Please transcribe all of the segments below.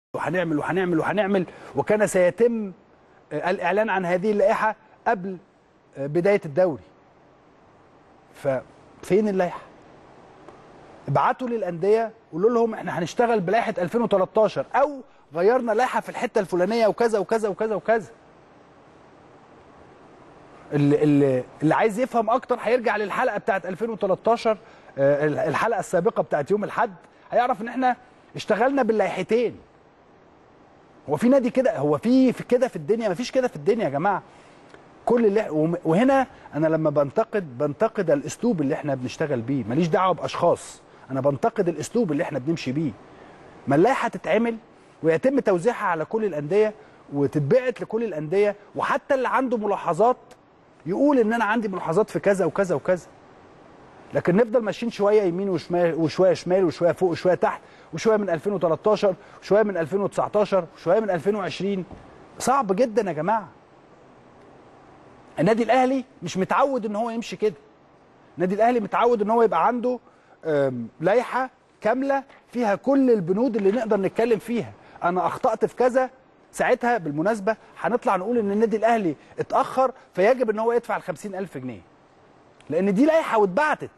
وهنعمل وهنعمل وهنعمل وكان سيتم الاعلان عن هذه اللائحه قبل بدايه الدوري ففين اللائحه ابعتوا للانديه قولوا لهم احنا هنشتغل بلائحه 2013 او غيرنا لائحه في الحته الفلانيه وكذا وكذا وكذا وكذا اللي, اللي, اللي عايز يفهم اكتر هيرجع للحلقه بتاعت 2013 الحلقه السابقه بتاعت يوم الاحد هيعرف ان احنا اشتغلنا باللائحتين هو في نادي كده هو في في كده في الدنيا مفيش كده في الدنيا يا جماعه كل اللي وهنا انا لما بنتقد بنتقد الاسلوب اللي احنا بنشتغل بيه ماليش دعوه باشخاص انا بنتقد الاسلوب اللي احنا بنمشي بيه ما اللائحه تتعمل ويتم توزيعها على كل الانديه وتتبعت لكل الانديه وحتى اللي عنده ملاحظات يقول ان انا عندي ملاحظات في كذا وكذا وكذا لكن نفضل ماشيين شويه يمين وشمال وشويه شمال وشويه فوق وشويه تحت وشويه من 2013 وشويه من 2019 وشويه من 2020 صعب جدا يا جماعه النادي الاهلي مش متعود ان هو يمشي كده النادي الاهلي متعود ان هو يبقى عنده لائحه كامله فيها كل البنود اللي نقدر نتكلم فيها انا اخطات في كذا ساعتها بالمناسبه هنطلع نقول ان النادي الاهلي اتاخر فيجب ان هو يدفع ال 50000 جنيه لان دي لائحه واتبعتت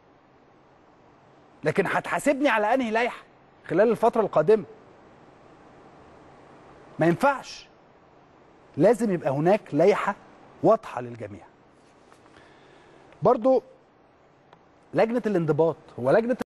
لكن هتحاسبني على انهي لائحه خلال الفتره القادمه ما ينفعش لازم يبقى هناك لائحه واضحه للجميع برضو لجنه الانضباط هو لجنه